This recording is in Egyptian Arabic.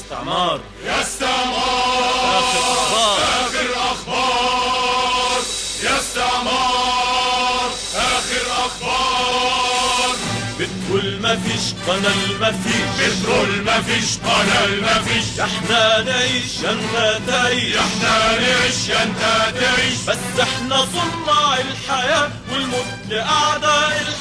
استعمار يا استعمار آخر أخبار آخر أخبار يا استعمار آخر أخبار بتقول ما فيش قنال ما فيش بترول مفيش قنال مفيش احنا نعيش يا انت تعيش احنا نعيش يا انت تعيش بس احنا صناع الحياة والموت لأعداء الحياة